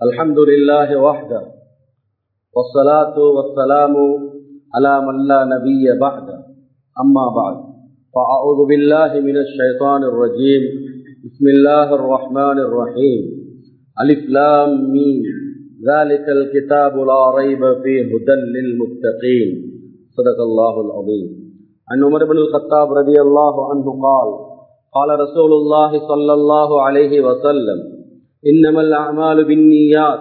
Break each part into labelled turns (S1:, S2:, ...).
S1: الحمد لله وحده والصلاة والسلام على من لا نبي بعد أما بعد فأعوذ بالله من الشيطان الرجيم بسم الله الرحمن الرحيم ألف لام ميم ذلك الكتاب لا ريب فيه هدى للمتقين صدق الله العظيم عن عمر بن الخطاب رضي الله عنه قال قال رسول الله صلى الله عليه وسلم إنما الأعمال بالنيات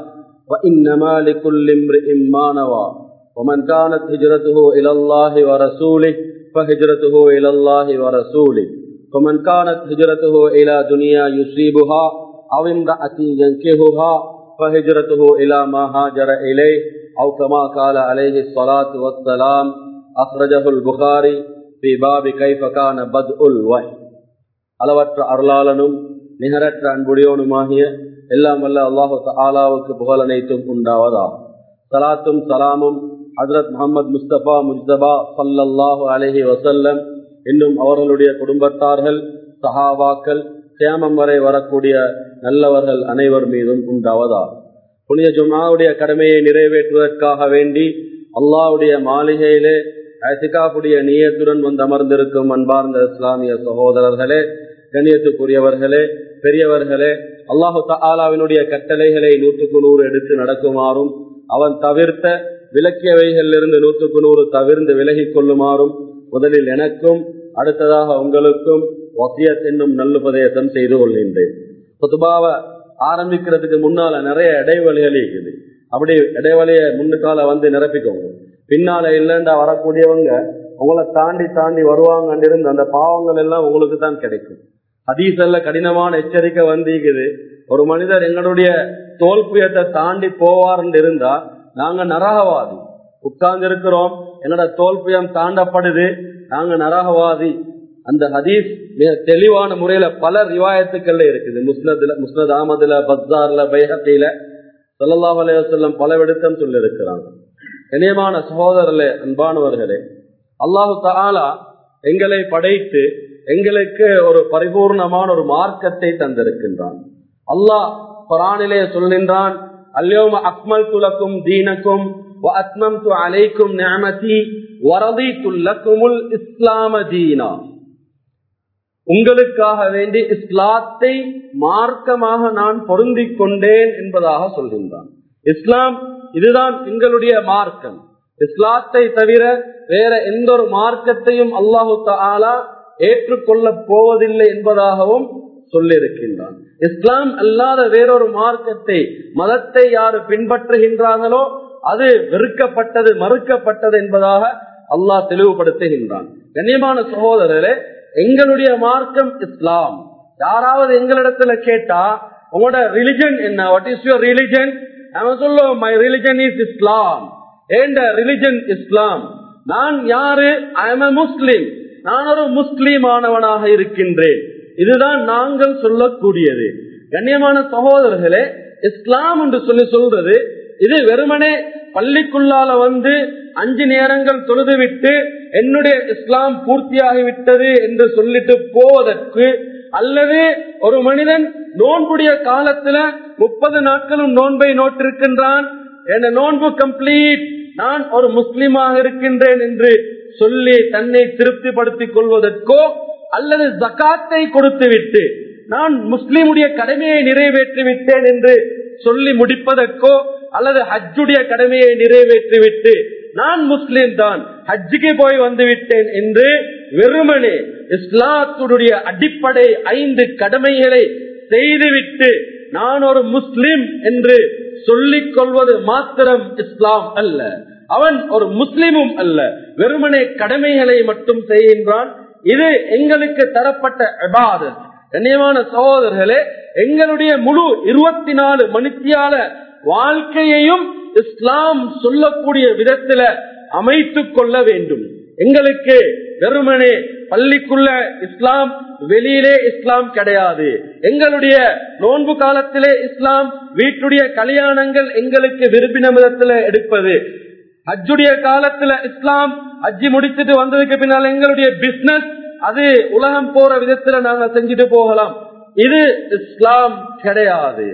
S1: وإنما لكل امرئ ما نوى ومن كانت هجرته إلى الله ورسوله فهجرته إلى الله ورسوله ومن كانت هجرته إلى دنيا يصيبها أو امرأة ينكهها فهجرته إلى ما هاجر إليه أو كما قال عليه الصلاة والسلام أخرجه البخاري في باب كيف كان بدء الوحي அளவற்ற அருளாளனும் நிகரற்ற அன்புடையோனுமாகிய எல்லாம் வல்ல அல்லாஹு ஆலாவுக்கு புகழ் அனைத்தும் உண்டாவதாகும் சலாத்தும் சலாமும் ஹசரத் முகமது முஸ்தபா முஸ்தபா சல்லல்லாஹு அலஹி வசல்லம் இன்னும் அவர்களுடைய குடும்பத்தார்கள் சஹாபாக்கள் சேமம் வரை வரக்கூடிய நல்லவர்கள் அனைவர் மீதும் உண்டாவதாகும் புனித ஜுமாவுடைய கடமையை நிறைவேற்றுவதற்காக வேண்டி அல்லாவுடைய மாளிகையிலே ஐசிகாவுடைய நீயத்துடன் வந்து அமர்ந்திருக்கும் அன்பார்ந்த இஸ்லாமிய சகோதரர்களே கண்ணியத்துக்குரியவர்களே பெரியவர்களே அல்லாஹு தாலாவினுடைய கட்டளைகளை நூற்றுக்கு நூறு எடுத்து நடக்குமாறும் அவன் தவிர்த்த விலக்கியவைகளிலிருந்து நூற்றுக்கு நூறு தவிர்ந்து விலகிக் கொள்ளுமாறும் முதலில் எனக்கும் அடுத்ததாக உங்களுக்கும் வசியத் என்னும் நல்லுபதேசம் செய்து கொள்கின்றேன் பொதுபாவை ஆரம்பிக்கிறதுக்கு முன்னால நிறைய இடைவெளிகள் இருக்குது அப்படி இடைவெளியை முன்னுக்கால வந்து நிரப்பிக்கோங்க பின்னால இல்லைண்டா வரக்கூடியவங்க உங்களை தாண்டி தாண்டி வருவாங்க அந்த பாவங்கள் எல்லாம் உங்களுக்கு தான் கிடைக்கும் ஹதீசல்ல கடினமான எச்சரிக்கை வந்திருக்குது ஒரு மனிதர் எங்களுடைய தோல்புயத்தை தாண்டி போவார்னு இருந்தா நாங்க நரகவாதி உட்கார்ந்து இருக்கிறோம் எங்களோட தோல்புயம் தாண்டப்படுது நாங்க நரகவாதி அந்த ஹதீஸ் மிக தெளிவான முறையில பல ரிவாயத்துக்கள்ல இருக்குது முஸ்னதுல முஸ்னத் அகமதுல பஸ்தார்ல பைஹத்தில சல்லாஹ் அலையம் பல விடுத்தம் சொல்லி இருக்கிறாங்க இணையமான சகோதரர்களே அன்பானவர்களே அல்லாஹு தாலா எங்களை படைத்து எங்களுக்கு ஒரு பரிபூர்ணமான ஒரு மார்க்கத்தை தந்திருக்கின்றான் அல்லாஹ் குரானிலே சொல்கின்றான் அல்யோம அக்மல் துலக்கும் தீனக்கும் அத்மம் து அலைக்கும் நியமதி வரதி துல்லக்குமுல் இஸ்லாம தீனா உங்களுக்காக வேண்டி இஸ்லாத்தை மார்க்கமாக நான் பொருந்திக் கொண்டேன் என்பதாக சொல்கின்றான் இஸ்லாம் இதுதான் எங்களுடைய மார்க்கம் இஸ்லாத்தை தவிர வேற எந்த ஒரு மார்க்கத்தையும் அல்லாஹு தாலா ஏற்றுக்கொள்ள போவதில்லை என்பதாகவும் சொல்லியிருக்கின்றான் இஸ்லாம் அல்லாத வேறொரு மார்க்கத்தை மதத்தை யாரு பின்பற்றுகின்றார்களோ அது வெறுக்கப்பட்டது மறுக்கப்பட்டது என்பதாக அல்லாஹ் தெளிவுபடுத்துகின்றான் கண்ணியமான சகோதரரே எங்களுடைய மார்க்கம் இஸ்லாம் யாராவது எங்களிடத்துல கேட்டா உங்களோட ரிலிஜன் என்ன வாட் இஸ் யுவர் ரிலிஜன் அவன் சொல்லுவோம் மை ரிலிஜன் இஸ் இஸ்லாம் ஏண்ட ரிலிஜன் இஸ்லாம் நான் யாரு ஐ எம் முஸ்லிம் நான் ஒரு முஸ்லீம் ஆனவனாக இருக்கின்றேன் இதுதான் நாங்கள் சொல்லக்கூடியது கண்ணியமான சகோதரர்களே இஸ்லாம் என்று சொல்லி சொல்றது இது வெறுமனே பள்ளிக்குள்ளால வந்து அஞ்சு நேரங்கள் தொழுதுவிட்டு என்னுடைய இஸ்லாம் பூர்த்தியாகிவிட்டது என்று சொல்லிட்டு போவதற்கு அல்லது ஒரு மனிதன் நோன்புடைய காலத்துல முப்பது நாட்களும் நோன்பை நோட்டிருக்கின்றான் என் நோன்பு கம்ப்ளீட் நான் ஒரு முஸ்லிமாக இருக்கின்றேன் என்று சொல்லி தன்னை திருப்திப்படுத்திக் கொள்வதற்கோ அல்லது ஜக்காத்தை கொடுத்து விட்டு நான் முஸ்லிமுடைய கடமையை நிறைவேற்றி விட்டேன் என்று சொல்லி முடிப்பதற்கோ அல்லது ஹஜ்ஜுடைய கடமையை நிறைவேற்றிவிட்டு நான் முஸ்லிம் தான் ஹஜ்ஜுக்கு போய் வந்து விட்டேன் என்று வெறுமனே இஸ்லாத்துடைய அடிப்படை ஐந்து கடமைகளை செய்துவிட்டு நான் ஒரு முஸ்லிம் என்று சொல்லிக் கொள்வது மாத்திரம் இஸ்லாம் அல்ல அவன் ஒரு முஸ்லிமும் அல்ல வெறுமனே கடமைகளை மட்டும் செய்கின்றான் இது எங்களுக்கு தரப்பட்ட எபாதத் கண்ணியமான சகோதரர்களே எங்களுடைய முழு இருபத்தி நாலு மணித்தியால வாழ்க்கையையும் இஸ்லாம் சொல்லக்கூடிய விதத்துல அமைத்துக் கொள்ள வேண்டும் எங்களுக்கு வெறுமனே பள்ளிக்குள்ள இஸ்லாம் வெளியிலே இஸ்லாம் கிடையாது எங்களுடைய நோன்பு காலத்திலே இஸ்லாம் வீட்டுடைய கல்யாணங்கள் எங்களுக்கு விரும்பின விதத்துல எடுப்பது ஹஜ்ஜுடைய காலத்துல இஸ்லாம் ஹஜ்ஜி முடிச்சுட்டு வந்ததுக்கு பின்னால் எங்களுடைய பிசினஸ் அது உலகம் போற விதத்துல நாங்க செஞ்சுட்டு போகலாம் இது இஸ்லாம் கிடையாது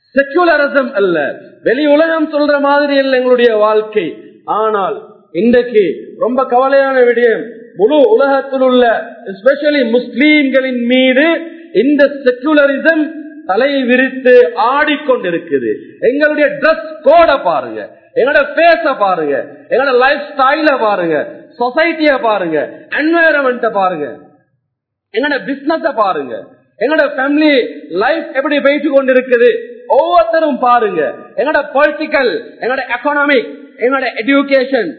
S1: செக்குலரிசம் அல்ல வெளி உலகம் சொல்ற மாதிரி அல்ல எங்களுடைய வாழ்க்கை ஆனால் இன்றைக்கு ரொம்ப கவலையான விடயம் முழு உலகத்தில் உள்ள எஸ்பெஷலி முஸ்லீம்களின் மீது இந்த செக்குலரிசம் தலை விரித்து ஆடிக்கொண்டிருக்குது எங்களுடைய ட்ரெஸ் கோட பாருங்க எங்களோட பேச பாருங்க எங்களோட லைஃப் ஸ்டைல பாருங்க சொசைட்டிய பாருங்க என்வாயரன்மெண்ட பாருங்க எங்களோட பிசினஸ பாருங்க எங்களோட ஃபேமிலி லைஃப் எப்படி போயிட்டு கொண்டிருக்குது ஒவ்வொருத்தரும் பாருங்க எங்களோட பொலிட்டிக்கல் எங்களோட எக்கனாமிக் எங்களோட எஜுகேஷன்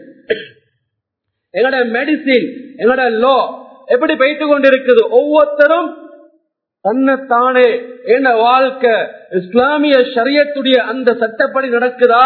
S1: எங்களோட மெடிசின் எங்களோட லோ எப்படி போயிட்டு கொண்டிருக்குது ஒவ்வொருத்தரும் தன்னைத்தானே என்ன வாழ்க்கை இஸ்லாமிய ஷரியத்துடைய அந்த சட்டப்படி நடக்குதா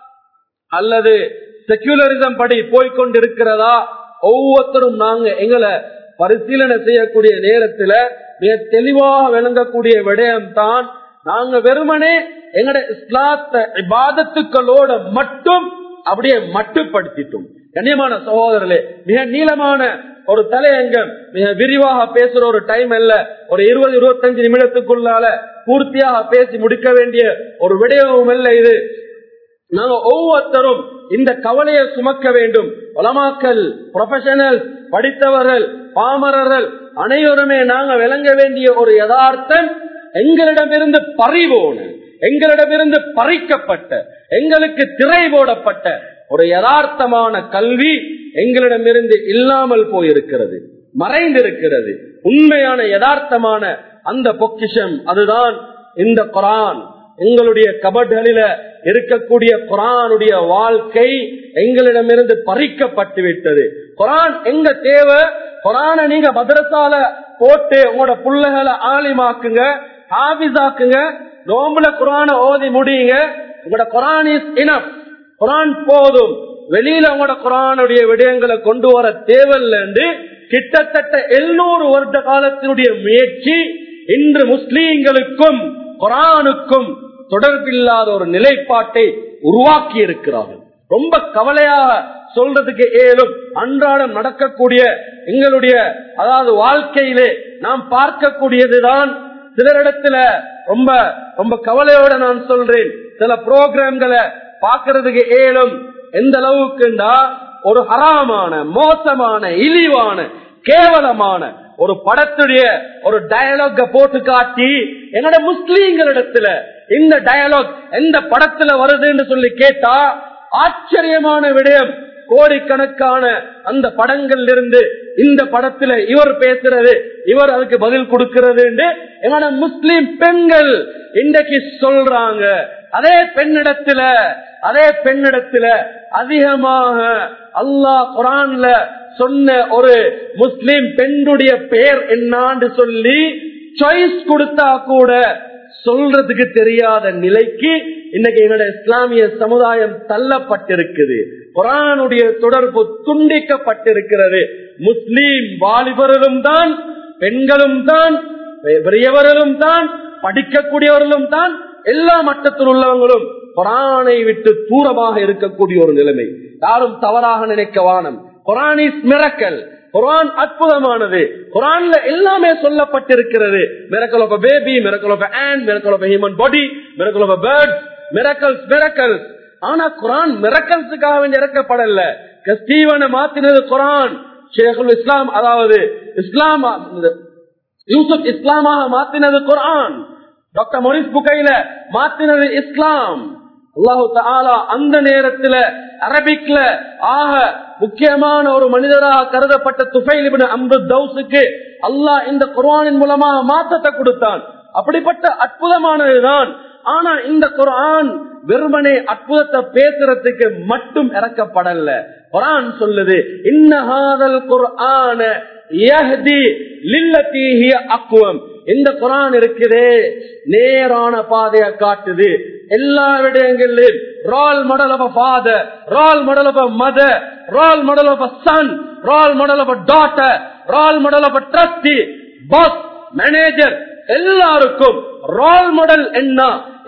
S1: அல்லது செக்யூலரிசம் படி போய்கொண்டிருக்கிறதா ஒவ்வொருத்தரும் நாங்க எங்களை பரிசீலனை செய்யக்கூடிய நேரத்துல மிக தெளிவாக விளங்கக்கூடிய விடயம் தான் நாங்க வெறுமனே எங்கட இஸ்லாத்த இபாதத்துக்களோட மட்டும் அப்படியே மட்டுப்படுத்திட்டோம் கண்ணியமான சகோதரர்களே மிக நீளமான ஒரு தலையங்கம் மிக விரிவாக பேசுற ஒரு டைம் அல்ல ஒரு இருபது இருபத்தஞ்சு நிமிடத்துக்குள்ளால பூர்த்தியாக பேசி முடிக்க வேண்டிய ஒரு விடயமும் அல்ல இது நாங்க ஒவ்வொருத்தரும் இந்த கவலையை சுமக்க வேண்டும் உலமாக்கல் ப்ரொஃபஷனல் படித்தவர்கள் பாமரர்கள் அனைவருமே நாங்க விளங்க வேண்டிய ஒரு யதார்த்தம் எங்களிடமிருந்து பறிவோன எங்களிடமிருந்து பறிக்கப்பட்ட எங்களுக்கு திரை போடப்பட்ட ஒரு யதார்த்தமான கல்வி எங்களிடமிருந்து இல்லாமல் போயிருக்கிறது மறைந்திருக்கிறது உண்மையான யதார்த்தமான அந்த பொக்கிஷம் அதுதான் இந்த குரான் எங்களுடைய கபட்களில இருக்கக்கூடிய குரானுடைய வாழ்க்கை எங்களிடமிருந்து பறிக்கப்பட்டு விட்டது குரான் எங்க தேவை குரான நீங்க மதரசால போட்டு உங்களோட புள்ளைகளை ஆலிமாக்குங்க ஆபிசாக்குங்க நோம்புல குரான ஓதி முடியுங்க உங்களோட குரான் இஸ் இனப் குரான் போதும் வெளியில உங்களோட குரானுடைய விடயங்களை கொண்டு வர தேவையில்லை கிட்டத்தட்ட எழுநூறு வருட காலத்தினுடைய முயற்சி இன்று முஸ்லீம்களுக்கும் குரானுக்கும் தொடர்பில்லாத ஒரு நிலைப்பாட்டை உருவாக்கி இருக்கிறார்கள் ரொம்ப கவலையாக சொல்றதுக்கு ஏலும் அன்றாடம் நடக்கக்கூடிய எங்களுடைய அதாவது வாழ்க்கையிலே நாம் பார்க்கக்கூடியதுதான் சிலரிடத்துல ரொம்ப ரொம்ப கவலையோட நான் சொல்றேன் சில புரோகிராம்களை பார்க்கறதுக்கு ஏலும் எந்த அளவுக்குண்டா ஒரு ஹராமான மோசமான இழிவான கேவலமான ஒரு படத்துடைய ஒரு டயலாக போட்டு காட்டி என்னோட முஸ்லீம்களிடத்துல இந்த டயலாக் எந்த படத்துல வருதுன்னு சொல்லி கேட்டா ஆச்சரியமான விடயம் கோடிக்கணக்கான அந்த படங்கள் இருந்து இந்த படத்துல இவர் பேசுறது இவர் அதுக்கு பதில் கொடுக்கிறது என்னோட முஸ்லீம் பெண்கள் இன்றைக்கு சொல்றாங்க அதே பெண்ணிடத்துல அதே பெண்ணிடத்துல அதிகமாக அல்லாஹ் குரான்ல சொன்ன ஒரு முஸ்லிம் பெண்ணுடைய பெயர் என்னான்னு சொல்லி சாய்ஸ் கொடுத்தா கூட சொல்றதுக்கு தெரியாத நிலைக்கு இன்னைக்கு என்னோட இஸ்லாமிய சமுதாயம் தள்ளப்பட்டிருக்குது குரானுடைய தொடர்பு துண்டிக்கப்பட்டிருக்கிறது முஸ்லீம் வாலிபர்களும் தான் பெண்களும் தான் பெரியவர்களும் தான் படிக்கக்கூடியவர்களும் தான் எல்லா மட்டத்தில் உள்ளவங்களும் குரானை விட்டு தூரமாக இருக்கக்கூடிய ஒரு நிலைமை யாரும் தவறாக நினைக்க வானம் குரான் இஸ் மிரக்கல் குரான் அற்புதமானது குரான்ல எல்லாமே சொல்லப்பட்டிருக்கிறது miracle of baby miracle of ant miracle of human body miracle of bird miracles miracles ஆனா குரான் மிரக்கல்ஸுக்காக வேண்டி இறக்கப்படல ஸ்டீவனை மாத்தினது குரான் ஷேகுல் இஸ்லாம் அதாவது இஸ்லாம் யூசுப் இஸ்லாமாக மாத்தினது குரான் டாக்டர் மொரிஸ் புகையில மாத்தினது இஸ்லாம் அல்லாஹு தாலா அந்த நேரத்துல அரபிக்ல ஆக முக்கியமான ஒரு மனிதராக கருதப்பட்ட துஃபைல் அம்பு தௌசுக்கு அல்லாஹ் இந்த குர்ஆனின் மூலமாக மாற்றத்தை கொடுத்தான் அப்படிப்பட்ட அற்புதமானதுதான் ஆனா இந்த குர்ஆன் வெறுமனே அற்புதத்தை பேசுறதுக்கு மட்டும் இறக்கப்படல குரான் சொல்லுது இன்னஹாதல் குர்ஆன யஹ்தி லில்லதி ஹிய அக்வம் இந்த குரான் இருக்குதே நேரான பாதையை காட்டுது எல்லா விடயங்களிலும் role model of father role model of mother role model of son role model of daughter role model of trustee boss manager எல்லாருக்கும் ரோல் மாடல் என்ன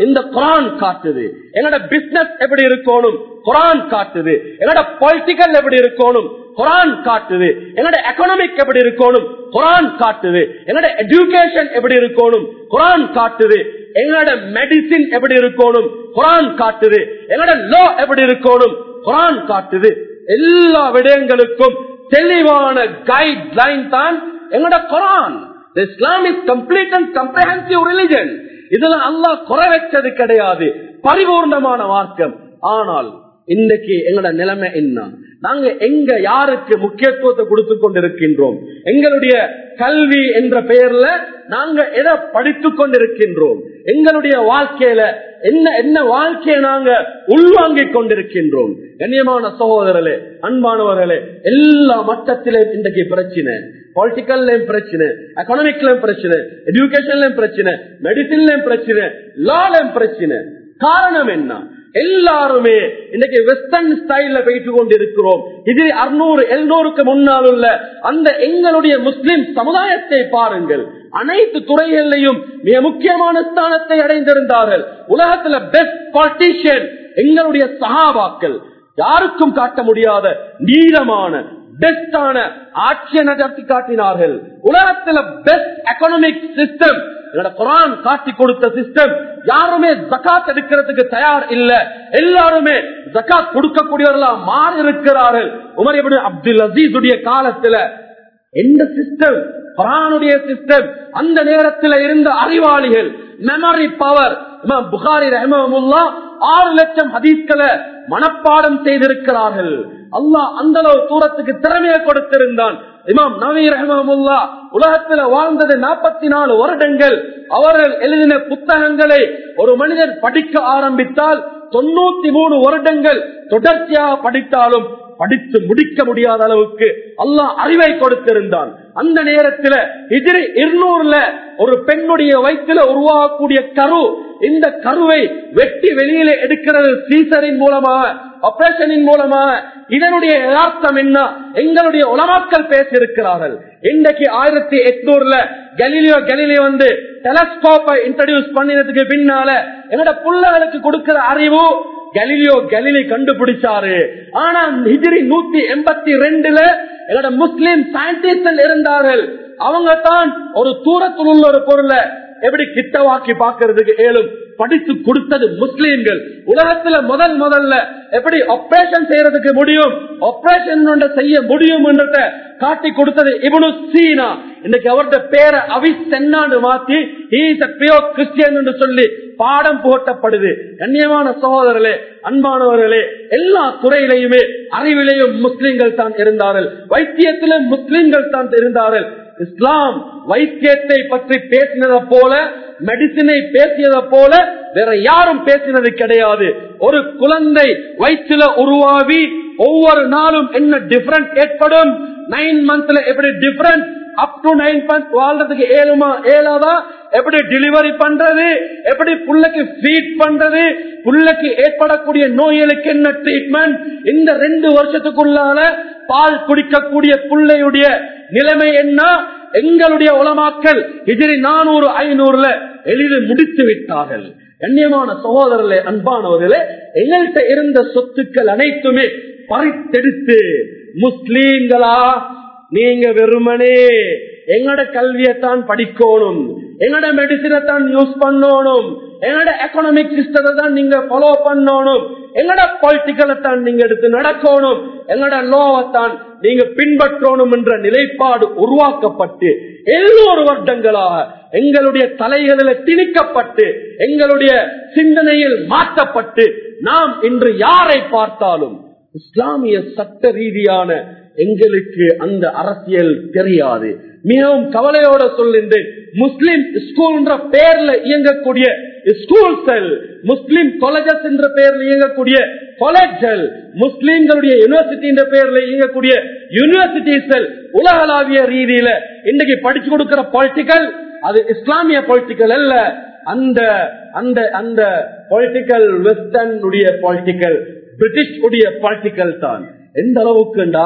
S1: இந்த குரான் காட்டுது எங்களோட பிசினஸ் எப்படி இருக்கணும் குரான் காட்டுது எங்களோட பொலிட்டிக்கல் எப்படி இருக்கணும் குரான் காட்டுது என்னோட எக்கனாமிக் எப்படி இருக்கணும் குரான் காட்டுது என்னோட எஜுகேஷன் எப்படி இருக்கணும் குரான் காட்டுது எங்களோட மெடிசின் எப்படி இருக்கணும் குரான் காட்டுது எங்களோட லோ எப்படி இருக்கணும் குரான் காட்டுது எல்லா விடயங்களுக்கும் தெளிவான கைட் லைன் தான் எங்களோட Quran Islam is complete and comprehensive religion இதுல அல்லாஹ் குறை வச்சது கிடையாது பரிபூர்ணமான மார்க்கம் ஆனால் இன்னைக்கு எங்களோட நிலைமை என்ன நாங்க எங்க யாருக்கு முக்கியத்துவத்தை கொடுத்து கொண்டிருக்கின்றோம் எங்களுடைய கல்வி என்ற பெயர்ல நாங்க எதை படித்துக் கொண்டிருக்கின்றோம் எங்களுடைய வாழ்க்கையில என்ன என்ன வாழ்க்கையை நாங்க உள்வாங்கிக் கொண்டிருக்கின்றோம் கண்ணியமான சகோதரர்களே அன்பானவர்களே எல்லா மட்டத்திலும் இன்றைக்கு பிரச்சனை பொலிட்டிக்கல்லையும் பிரச்சனை எக்கனாமிக்லயும் பிரச்சனை எஜுகேஷன்லயும் பிரச்சனை மெடிசின்லயும் பிரச்சனை லாலையும் பிரச்சனை காரணம் என்ன எல்லாருமே இன்னைக்கு வெஸ்டர்ன் ஸ்டைல்ல போயிட்டு கொண்டிருக்கிறோம் இது அறுநூறு எழுநூறுக்கு முன்னால் உள்ள அந்த எங்களுடைய முஸ்லிம் சமுதாயத்தை பாருங்கள் அனைத்து துறைகளிலையும் மிக முக்கியமான ஸ்தானத்தை அடைந்திருந்தார்கள் உலகத்துல பெஸ்ட் பாலிட்டிஷியன் எங்களுடைய சகாபாக்கள் யாருக்கும் காட்ட முடியாத நீளமான பெஸ்டான ஆட்சியை நடத்தி காட்டினார்கள் உலகத்துல பெஸ்ட் எக்கனாமிக் சிஸ்டம் குரான் காட்டி கொடுத்த சிஸ்டம் யாருமே ஜக்காத் எடுக்கிறதுக்கு தயார் இல்ல எல்லாருமே ஜக்காத் கொடுக்கக்கூடியவர்களா மாறி இருக்கிறார்கள் உமர் எப்படி அப்துல் அசீசுடைய காலத்துல எந்த சிஸ்டம் குரானுடைய சிஸ்டம் அந்த நேரத்தில் இருந்த அறிவாளிகள் மெமரி பவர் புகாரி ரஹமுல்லா ஆறு லட்சம் ஹதீஸ்களை மனப்பாடம் செய்திருக்கிறார்கள் அல்லாஹ் அந்த அளவு தூரத்துக்கு திறமையை கொடுத்திருந்தான் இமாம் நவீ ரஹமுல்லா உலகத்துல வாழ்ந்தது நாற்பத்தி நாலு வருடங்கள் அவர்கள் எழுதின புத்தகங்களை ஒரு மனிதன் படிக்க ஆரம்பித்தால் தொண்ணூத்தி மூணு வருடங்கள் தொடர்ச்சியாக படித்தாலும் படித்து முடிக்க முடியாத அளவுக்கு அல்லாஹ் அறிவை கொடுத்திருந்தான் அந்த நேரத்தில் எதிரி இருநூறுல ஒரு பெண்ணுடைய வயிற்றுல உருவாகக்கூடிய கரு இந்த கருவை வெட்டி வெளியில எடுக்கிறது சீசரின் மூலமாக ஆபரேஷனின் மூலமாக இதனுடைய யதார்த்தம் என்ன எங்களுடைய உலமாக்கள் பேசியிருக்கிறார்கள் இன்றைக்கு ஆயிரத்தி எட்நூறுல கலிலியோ கலிலி வந்து டெலஸ்கோப்பை இன்ட்ரடியூஸ் பண்ணினதுக்கு பின்னால என்னோட புள்ளகளுக்கு கொடுக்கிற அறிவு கலிலியோ கலிலி கண்டுபிடிச்சாரு ஆனா ஹிஜிரி நூத்தி எண்பத்தி ரெண்டுல என்னோட முஸ்லிம் சயின்டிஸ்ட் இருந்தார்கள் அவங்க தான் ஒரு தூரத்தில் உள்ள ஒரு பொருளை எப்படி கிட்டவாக்கி பாக்குறதுக்கு ஏழும் படித்து கொடுத்தது முஸ்லீம்கள் உலகத்துல முதல் முதல்ல எப்படி ஆபரேஷன் செய்யறதுக்கு முடியும் ஆபரேஷன் செய்ய முடியும் என்றத காட்டி கொடுத்தது இவனு சீனா இன்னைக்கு அவருடைய பேரை அவிஸ் சென்னாண்டு மாத்தி கிறிஸ்டியன் என்று சொல்லி பாடம் புகட்டப்படுது கண்ணியமான சகோதரர்களே அன்பானவர்களே எல்லா துறையிலையுமே அறிவிலையும் முஸ்லிம்கள் தான் இருந்தார்கள் வைத்தியத்திலும் முஸ்லிம்கள் தான் இருந்தார்கள் இஸ்லாம் வைத்தியத்தை பற்றி பேசினதை போல மெடிசினை பேசியதை போல வேற யாரும் பேசினது கிடையாது ஒரு குழந்தை வயிற்றுல உருவாவி ஒவ்வொரு நாளும் என்ன டிஃபரன்ஸ் ஏற்படும் நைன் மந்த்ல எப்படி difference up to nine month வாழ்றதுக்கு ஏழுமா ஏழாதா எப்படி டெலிவரி பண்றது எப்படி புள்ளைக்கு ஃபீட் பண்றது புள்ளைக்கு ஏற்படக்கூடிய நோய்களுக்கு என்ன ட்ரீட்மெண்ட் இந்த ரெண்டு வருஷத்துக்குள்ளால பால் குடிக்கக்கூடிய புள்ளையுடைய நிலைமை என்ன எங்களுடைய உலமாக்கல் எதிரி நானூறு ஐநூறுல எளிதில் முடித்து விட்டார்கள் கண்ணியமான சகோதரர்களே அன்பானவர்களே எங்கள்கிட்ட இருந்த சொத்துக்கள் அனைத்துமே பறித்தெடுத்து முஸ்லீம்களா நீங்க வெறுமனே எங்கட கல்வியத்தான் படிக்கணும் எங்கட மெடிசினை தான் யூஸ் பண்ணணும் எங்கட எக்கனாமிக் சிஸ்டத்தை தான் நீங்க ஃபாலோ பண்ணணும் எங்கட பொலிட்டிக்கலை தான் நீங்க எடுத்து நடக்கணும் எங்கட லோவத்தான் நீங்க பின்பற்றணும் என்ற நிலைப்பாடு உருவாக்கப்பட்டு எழுநூறு வருடங்களாக எங்களுடைய தலைகளில் திணிக்கப்பட்டு எங்களுடைய சிந்தனையில் மாற்றப்பட்டு நாம் இன்று யாரை பார்த்தாலும் இஸ்லாமிய சட்ட ரீதியான எங்களுக்கு அந்த அரசியல் தெரியாது மிகவும் கவலையோட சொல்கின்றேன் முஸ்லிம் ஸ்கூல் என்ற பெயர்ல இயங்கக்கூடிய ஸ்கூல்கள் முஸ்லிம் காலேஜஸ் என்ற பெயர்ல இயங்கக்கூடிய காலேஜ்கள் முஸ்லிம்களுடைய யூனிவர்சிட்டி என்ற பெயர்ல இயங்கக்கூடிய யூனிவர்சிட்டிஸ்கள் உலகளாவிய ரீதியில இன்னைக்கு படிச்சு கொடுக்கிற பொலிட்டிக்கல் அது இஸ்லாமிய பொலிட்டிக்கல் அல்ல அந்த அந்த அந்த பொலிட்டிக்கல் வெஸ்டர்ன் உடைய பொலிட்டிக்கல் பிரிட்டிஷ் உடைய பொலிட்டிக்கல் தான் எந்த அளவுக்குண்டா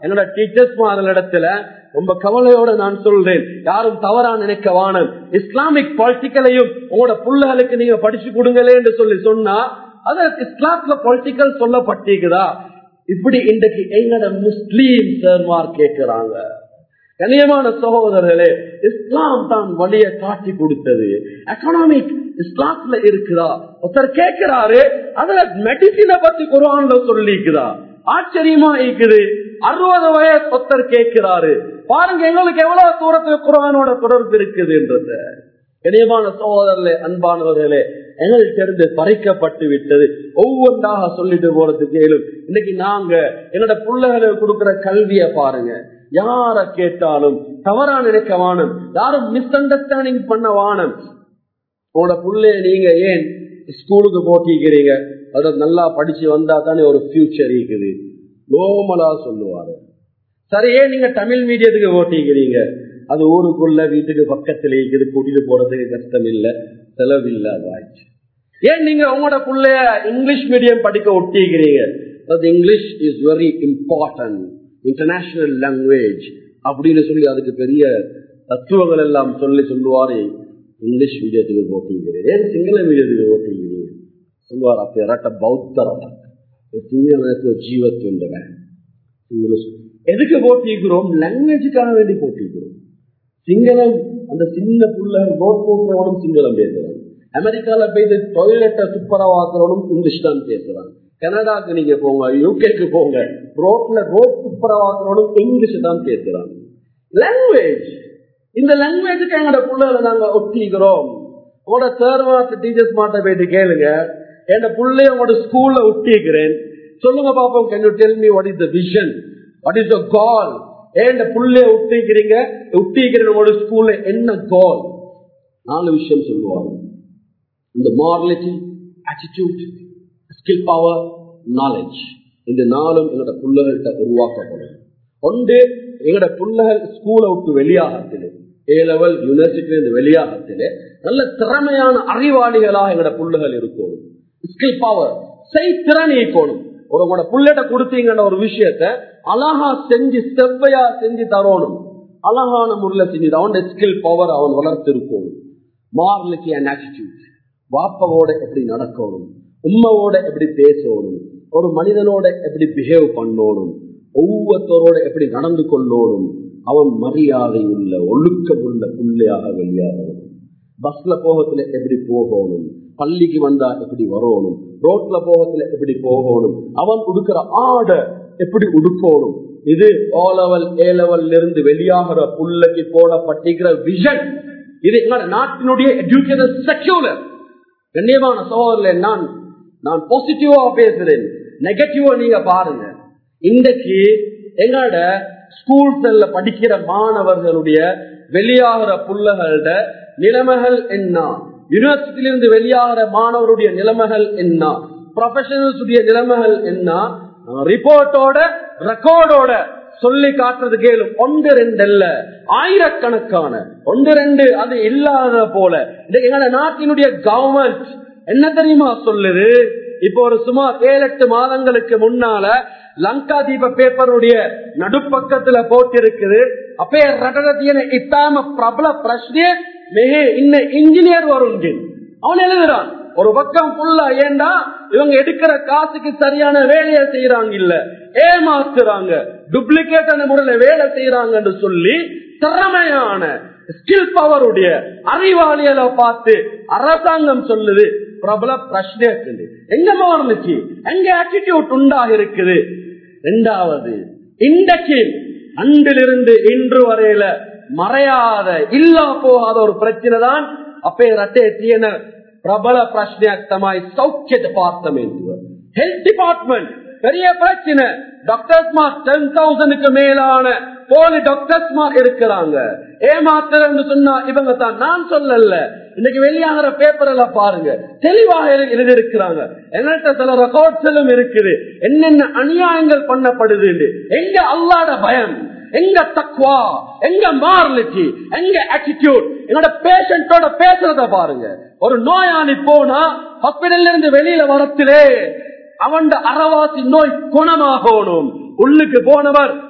S1: என்னோட டீச்சர்ஸ் இடத்துல ரொம்ப கவலையோட நான் சொல்றேன் யாரும் தவறா நினைக்க வானம் இஸ்லாமிக் பொலிட்டிக்கலையும் உங்களோட புள்ளைகளுக்கு நீங்க படிச்சு கொடுங்களே என்று சொல்லி சொன்னா அதற்கு இஸ்லாத்துல பொலிட்டிக்கல் சொல்லப்பட்டிருக்குதா இப்படி இன்றைக்கு எங்கட முஸ்லீம் சேர்மார் கேட்கிறாங்க கண்ணியமான சகோதரர்களே இஸ்லாம் தான் வழியை காட்டி கொடுத்தது எக்கனாமிக் இஸ்லாத்துல இருக்குதா ஒருத்தர் கேட்கிறாரு அதுல மெடிசினை பத்தி குரான்ல சொல்லிக்குதா ஆச்சரியமா இருக்குது அறுபது வயசு ஒருத்தர் கேட்கிறாரு பாருங்க எங்களுக்கு எவ்வளவு தூரத்துக்கு குரானோட தொடர்பு இருக்குதுன்றத கனியமான சகோதரர்களே அன்பானவர்களே எங்களுக்கு இருந்து பறிக்கப்பட்டு விட்டது ஒவ்வொன்றாக சொல்லிட்டு போறதுக்கு கேளும் இன்னைக்கு நாங்க என்னோட பிள்ளைகளுக்கு கொடுக்கிற கல்விய பாருங்க யார கேட்டாலும் தவறா நினைக்க வானம் யாரும் மிஸ் அண்டர்ஸ்டாண்டிங் பண்ண வானம் உங்களோட பிள்ளைய நீங்க ஏன் ஸ்கூலுக்கு போட்டிக்கிறீங்க அதை நல்லா படிச்சு வந்தா தானே ஒரு ஃபியூச்சர் இருக்குது நோமலா சொல்லுவாரு சரியே நீங்க தமிழ் மீடியத்துக்கு ஓட்டிக்கிறீங்க அது ஊருக்குள்ள வீட்டுக்கு பக்கத்துல இருக்குது கூட்டிட்டு போறதுக்கு கஷ்டம் இல்ல செலவு இல்ல ஆயிடுச்சு ஏன் நீங்க உங்களோட பிள்ளைய இங்கிலீஷ் மீடியம் படிக்க ஒட்டிக்கிறீங்க English is very important international language அப்படின்னு சொல்லி அதுக்கு பெரிய தத்துவங்கள் எல்லாம் சொல்லி சொல்லுவாரு இங்கிலீஷ் மீடியத்துக்கு போட்டிக்கிறேன் ஏன் சிங்கள மீடியத்துக்கு போட்டிக்கிறீங்க சொல்லுவார் அப்ப ரட்ட பௌத்த ரட்ட சிங்களத்துவ ஜீவத்துவன் எதுக்கு போட்டிக்கிறோம் லாங்குவேஜுக்காக வேண்டி போட்டிக்கிறோம் சிங்களம் அந்த சின்ன புள்ள ரோட் போட்டுறவனும் சிங்களம் பேசுறான் அமெரிக்கால போய் டொய்லெட்டை துப்புரவாக்குறவனும் இங்கிலீஷ் தான் பேசுறான் கனடாக்கு நீங்க போங்க யூகேக்கு போங்க ரோட்ல ரோட் துப்புரவாக்குறவனும் இங்கிலீஷ் தான் பேசுறான் லாங்குவேஜ் இந்த லாங்குவேஜுக்கு எங்களோட பிள்ளைகளை நாங்க ஒட்டிக்கிறோம் உங்களோட தேர்வாத்து டீச்சர்ஸ் மாட்ட போயிட்டு கேளுங்க என் பிள்ளைய உங்களோட ஸ்கூல்ல ஒட்டிக்கிறேன் சொல்லுங்க பாப்போம் can you tell me what is the vision what is the goal ஏன் புள்ளைய ஒட்டிக்கிறீங்க ஒட்டிக்கிறேன் உங்களோட ஸ்கூல்ல என்ன கால் நாலு விஷயம் சொல்லுவாங்க இந்த morality attitude skill power knowledge இந்த நாளும் எங்களோட பிள்ளைகள்கிட்ட உருவாக்கப்படும் ஒன்று எங்களோட பிள்ளைகள் ஸ்கூலை விட்டு வெளியாகத்திலே ஏ லெவல் யூனிவர்சிட்டி இருந்து வெளியாகத்திலே நல்ல திறமையான அறிவாளிகளாக எங்களோட பிள்ளைகள் இருக்கணும் ஸ்கில் பவர் செய் திறன் இருக்கணும் ஒரு உங்களோட புள்ளட்ட கொடுத்தீங்கன்ற ஒரு விஷயத்த அழகா செஞ்சு செவ்வையா செஞ்சு தரணும் அழகான முறையில் செஞ்சு அவன் ஸ்கில் பவர் அவன் வளர்த்து இருக்கணும் மாரலிட்டி அண்ட் ஆட்டிடியூட் வாப்பவோட எப்படி நடக்கணும் உண்மையோட எப்படி பேசணும் ஒரு மனிதனோட எப்படி பிஹேவ் பண்ணணும் ஒவ்வொருத்தரோட எப்படி நடந்து கொள்ளணும் அவன் மரியாதை உள்ள ஒழுக்கம் உள்ள பிள்ளையாக வெளியாகணும் பஸ்ல போகத்துல எப்படி போகணும் பள்ளிக்கு வந்தா எப்படி வரணும் ரோட்ல போகத்துல எப்படி போகணும் அவன் உடுக்கிற ஆடை எப்படி உடுக்கணும் இது ஓ லெவல் ஏ லெவல்ல இருந்து வெளியாகிற புள்ளைக்கு போடப்பட்டிருக்கிற விஷன் இது எங்களோட நாட்டினுடைய எஜுகேஷன் செக்யூலர் கண்ணியமான சகோதரர் நான் நான் பாசிட்டிவா பேசுறேன் நெகட்டிவா நீங்க பாருங்க இன்றைக்கு எங்களோட ஸ்கூல்ஸ்ல படிக்கிற மாணவர்களுடைய வெளியாகிற புள்ளகளோட நிலைமைகள் என்ன யூனிவர்சிட்டியிலிருந்து வெளியாகிற மாணவருடைய நிலைமைகள் என்ன ப்ரொஃபஷனல்ஸ் நிலைமைகள் என்ன ரிப்போர்ட்டோட ரெக்கார்டோட சொல்லி காட்டுறது கேளும் ஒன்று ரெண்டு அல்ல ஆயிரக்கணக்கான ஒன்று ரெண்டு அது இல்லாத போல எங்களோட நாட்டினுடைய கவர்மெண்ட் என்ன தெரியுமா சொல்லுது இப்போ ஒரு சுமார் ஏழு எட்டு மாதங்களுக்கு முன்னால லங்கா தீப பேப்பருடைய நடுப்பக்கத்துல போட்டிருக்குது அப்பே ரடரத்தியன இத்தாம பிரபல பிரச்சனை மிக இன்ன இன்ஜினியர் வரும் அவன் எழுதுறான் ஒரு பக்கம் ஃபுல்லா ஏண்டா இவங்க எடுக்கிற காசுக்கு சரியான வேலையை செய்யறாங்க இல்ல ஏமாத்துறாங்க டூப்ளிகேட்டான முறையில வேலை செய்யறாங்கன்னு சொல்லி திறமையான ஸ்கில் பவருடைய அறிவாளிகளை பார்த்து அரசாங்கம் சொல்லுது பிரபல பிரச்சனை இருக்குது எங்க மாறலுக்கு எங்க ஆட்டிடியூட் உண்டாக இருக்குது ரெண்டாவது இன்றைக்கு அன்றிலிருந்து இன்று வரையில மறையாத இல்லா போகாத ஒரு பிரச்சனை தான் அப்பே ரட்டே தீயன ಪ್ರಬಲ ಪ್ರಶ್ನೆ ತಮಾಯಿ ಸೌಖ್ಯ ಡಿಪಾರ್ಟ್ಮೆಂಟ್ ಹೆಲ್ತ್ ಡಿಪಾರ್ಟ್ಮೆಂಟ್ பெரிய பிரச்சனை டாக்டர்ஸ் மார்க் டென் தௌசண்ட்க்கு மேலான போலி டாக்டர்ஸ் மார்க் இருக்கிறாங்க ஏமாத்துறன்னு சொன்னா இவங்க தான் நான் சொல்லல இன்னைக்கு வெளியாகிற பேப்பர் எல்லாம் பாருங்க தெளிவாக எழுதி இருக்கிறாங்க என்கிட்ட சில ரெக்கார்ட்ஸ் எல்லாம் இருக்குது என்னென்ன அநியாயங்கள் பண்ணப்படுது எங்க அல்லாட பயம் எங்க தக்வா எங்க மாரலிட்டி எங்க ஆட்டிடியூட் என்னோட பேஷண்டோட பேசுறத பாருங்க ஒரு நோயாளி போனா ஹாஸ்பிடல்ல இருந்து வெளியில வரத்திலே அவன் அறவாசி நோய் குணமாகணும் உள்ளுக்கு போனவர்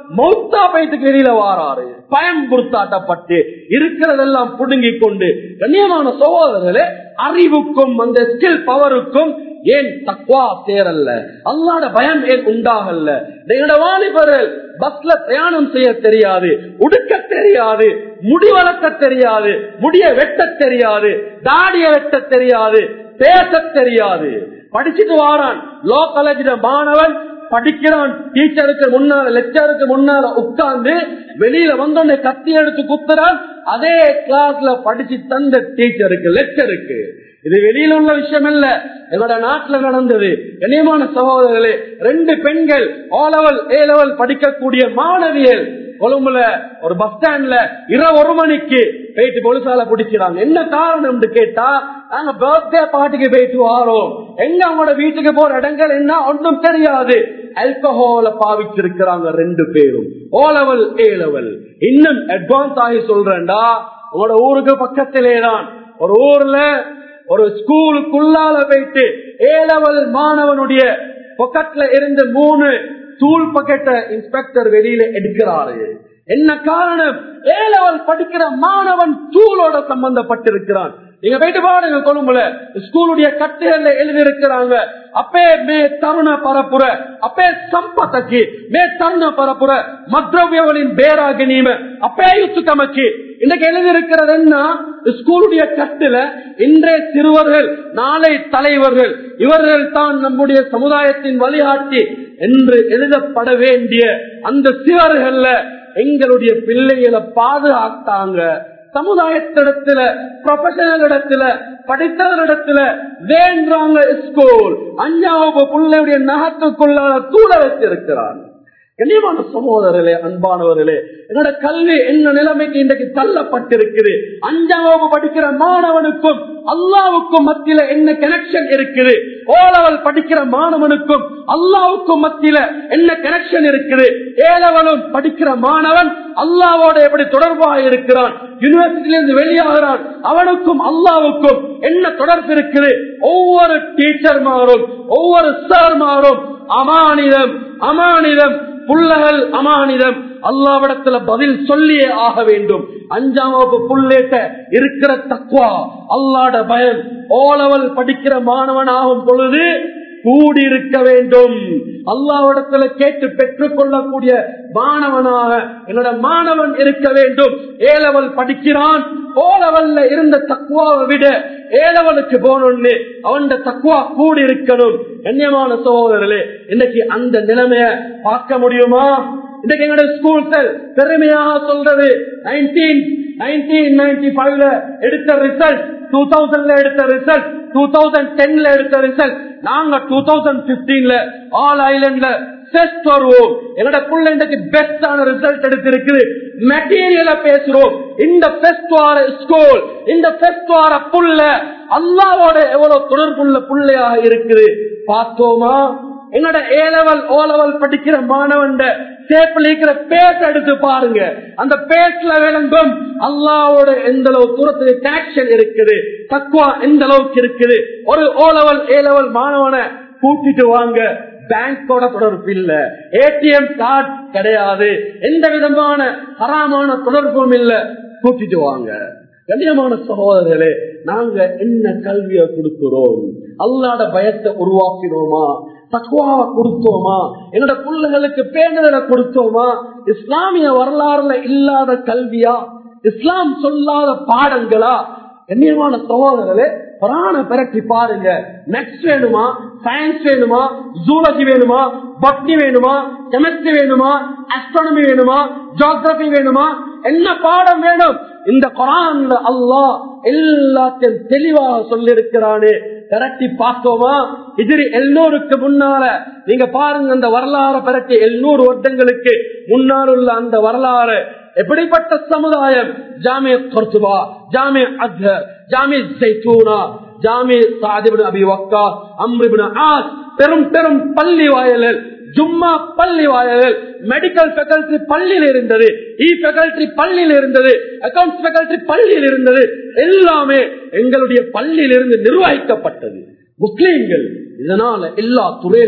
S1: மௌத்தா பயத்துக்கு வெளியில வாராரு பயம் குருத்தாட்டப்பட்டு இருக்கிறதெல்லாம் புடுங்கி கொண்டு கண்ணியமான சகோதரர்களே அறிவுக்கும் அந்த ஸ்கில் பவருக்கும் ஏன் தக்குவா தேரல்ல அல்லாட பயம் ஏன் உண்டாகல்ல எங்களோட வாலிபர்கள் பஸ்ல பிரயாணம் செய்ய தெரியாது உடுக்க தெரியாது முடி வளர்க்க தெரியாது முடிய வெட்ட தெரியாது தாடிய வெட்ட தெரியாது பேச தெரியாது படிச்சுட்டு வாரான் லோ காலேஜ் மாணவன் படிக்கிறான் டீச்சருக்கு முன்னால லெக்சருக்கு முன்னால உட்கார்ந்து வெளியில வந்தோடனே கத்தி எடுத்து குத்துறான் அதே கிளாஸ்ல படிச்சு தந்த டீச்சருக்கு லெக்சருக்கு இது வெளியில உள்ள விஷயம் இல்ல என்னோட நாட்டுல நடந்தது கண்ணியமான சகோதரர்களே ரெண்டு பெண்கள் ஓ லெவல் ஏ லெவல் படிக்கக்கூடிய மாணவியல் கொழும்புல ஒரு பஸ் ஸ்டாண்ட்ல இரவு ஒரு மணிக்கு போயிட்டு பொலிசால பிடிக்கிறாங்க என்ன காரணம் கேட்டா நாங்க பர்த்டே பார்ட்டிக்கு போயிட்டு வாரோம் எங்க அவங்களோட வீட்டுக்கு போற இடங்கள் என்ன ஒன்றும் தெரியாது ஆல்கஹால பாவிச்சிருக்கிறாங்க ரெண்டு பேரும் ஓ லெவல் ஏ லெவல் இன்னும் அட்வான்ஸ் ஆகி சொல்றேன்டா உங்களோட ஊருக்கு பக்கத்திலே தான் ஒரு ஊர்ல ஒரு ஸ்கூலுக்குள்ளால போயிட்டு ஏ லெவல் மாணவனுடைய பொக்கெட்ல இருந்து மூணு தூள் பக்கெட்டை இன்ஸ்பெக்டர் வெளியில எடுக்கிறாரு என்ன காரணம் ஏ லெவல் படிக்கிற மாணவன் தூளோட சம்பந்தப்பட்டிருக்கிறான் நீங்க போயிட்டு பாருங்க கொழும்புல ஸ்கூலுடைய கட்டுகள்ல எழுதி இருக்கிறாங்க அப்பே மே தருண பரப்புற அப்பே சம்பத்தக்கு மே தருண பரப்புற மத்ரவியவனின் பேராக நீம அப்பே யுத்துக்கமக்கு இன்னைக்கு எழுதி இருக்கிறது என்ன ஸ்கூலுடைய கட்டுல இன்றைய சிறுவர்கள் நாளை தலைவர்கள் இவர்கள் தான் நம்முடைய சமுதாயத்தின் வழிகாட்டி என்று எழுதப்பட வேண்டிய அந்த சிவர்கள்ல எங்களுடைய பிள்ளைகளை பாதுகாத்தாங்க சமுதாயத்திடத்துல ப்ரொஃபஷனல் இடத்துல படித்தவரிடத்துல வேண்டாங்க ஸ்கூல் அஞ்சாவது பிள்ளையுடைய நகத்துக்குள்ளால தூள வச்சிருக்கிறாங்க கண்ணியமான சகோதரர்களே அன்பானவர்களே என்னோட கல்வி என்ன நிலைமைக்கு இன்றைக்கு தள்ளப்பட்டிருக்குது அஞ்சாம் வகுப்பு படிக்கிற மாணவனுக்கும் அல்லாவுக்கும் மத்தியில என்ன கனெக்ஷன் இருக்குது ஓலவல் படிக்கிற மாணவனுக்கும் அல்லாவுக்கும் மத்தியில என்ன கனெக்ஷன் இருக்குது ஏலவலும் படிக்கிற மாணவன் அல்லாவோட எப்படி தொடர்பாக இருக்கிறான் யூனிவர்சிட்டியிலிருந்து வெளியாகிறான் அவனுக்கும் அல்லாவுக்கும் என்ன தொடர்பு இருக்குது ஒவ்வொரு டீச்சர் மாறும் ஒவ்வொரு சார் மாறும் அமானிதம் அமானிதம் புள்ளகள் அமானிதம் அல்லாவிடத்துல பதில் சொல்லியே ஆக வேண்டும் அஞ்சாம் வகுப்பு புள்ளேட்ட இருக்கிற தக்குவா அல்லாட பயம் ஓலவல் படிக்கிற மாணவன் ஆகும் பொழுது கூடியிருக்க வேண்டும் அல்லாவிடத்துல கேட்டு பெற்றுக் கொள்ளக்கூடிய மாணவனாக என்னோட மாணவன் இருக்க வேண்டும் ஏலவல் படிக்கிறான் ஓலவல்ல இருந்த தக்குவாவை விட ஏலவலுக்கு போனோன்னு அவன் தக்குவா கூடி இருக்கணும் கண்ணியமான சகோதரர்களே இன்னைக்கு அந்த நிலைமைய பார்க்க முடியுமா இன்னைக்கு எங்களுடைய ஸ்கூல்கள் பெருமையாக சொல்றது நைன்டீன் நைன்டீன் நைன்டி ஃபைவ்ல எடுத்த ரிசல்ட் டூ தௌசண்ட்ல எடுத்த ரிசல்ட் டூ தௌசண்ட் டென்ல எடுத்த ரிசல்ட் நாங்க டூ தௌசண்ட் பிப்டீன்ல ஆல் ஐலண்ட்ல டெஸ்ட் வருவோம் என்னோட புள்ள இன்றைக்கு பெஸ்டான ரிசல்ட் எடுத்திருக்குது மெட்டீரியல பேசுறோம் இந்த பெஸ்ட் வார ஸ்கூல் இந்த பெஸ்ட் வார புள்ள அல்லாவோட எவ்வளவு தொடர்புள்ள புள்ளையாக இருக்குது பார்த்தோமா என்னோட ஏ லெவல் ஓ லெவல் படிக்கிற மாணவன் சேப்பில் இருக்கிற பேஸ் எடுத்து பாருங்க அந்த பேஸ்ல விளங்கும் அல்லாவோட எந்த அளவு தூரத்துக்கு கனெக்ஷன் இருக்குது தக்குவா எந்த அளவுக்கு இருக்குது ஒரு ஓ லெவல் ஏ லெவல் மாணவனை கூட்டிட்டு வாங்க பேங்கோட தொடர்பு இல்ல ஏடிஎம் கார்டு கிடையாது எந்த விதமான ஹராமான தொடர்பும் இல்ல கூட்டிட்டு வாங்க கண்ணியமான சகோதரர்களே நாங்க என்ன கல்வியை கொடுக்கிறோம் அல்லாட பயத்தை உருவாக்கினோமா தக்குவாவை கொடுத்தோமா என்னோட பிள்ளைகளுக்கு பேணுதலை கொடுத்தோமா இஸ்லாமிய வரலாறுல இல்லாத கல்வியா இஸ்லாம் சொல்லாத பாடங்களா கண்ணியமான சகோதரர்களே புராண பிரட்டி பாருங்க மேக்ஸ் வேணுமா சயின்ஸ் வேணுமா ஜூலஜி வேணுமா பக்தி வேணுமா கெமிஸ்ட்ரி வேணுமா அஸ்ட்ரானமி வேணுமா ஜியோகிரபி வேணுமா என்ன பாடம் வேணும் இந்த குரான்ல அல்லாஹ் எல்லாத்தையும் தெளிவாக சொல்லிருக்கிறானே திரட்டி பார்த்தோமா எதிரி எல்லோருக்கு முன்னால நீங்க பாருங்க அந்த வரலாறு பிறட்டி எழுநூறு வருடங்களுக்கு முன்னால் உள்ள அந்த வரலாறு எப்படிப்பட்ட சமுதாயம் ஜாமிய கொர்துபா ஜாமிய அக்ஹர் ஜாமிய ஜெய்தூனா ஜாமிய சாதிபின் அபி வக்கா அம்ரிபின் ஆஸ் பெரும் பெரும் பள்ளி வாயல்கள் ஜும்மா பள்ளி வாயல்கள் மெடிக்கல் ஃபேக்கல்டி பள்ளியில் இருந்தது இ ஃபேக்கல்டி பள்ளியில் இருந்தது அக்கௌண்ட்ஸ் ஃபேக்கல்டி பள்ளியில் இருந்தது எல்லாமே எங்களுடைய பள்ளியில் இருந்து நிர்வகிக்கப்பட்டது முஸ்லீம்கள் இதனால எல்லா துறையிலும்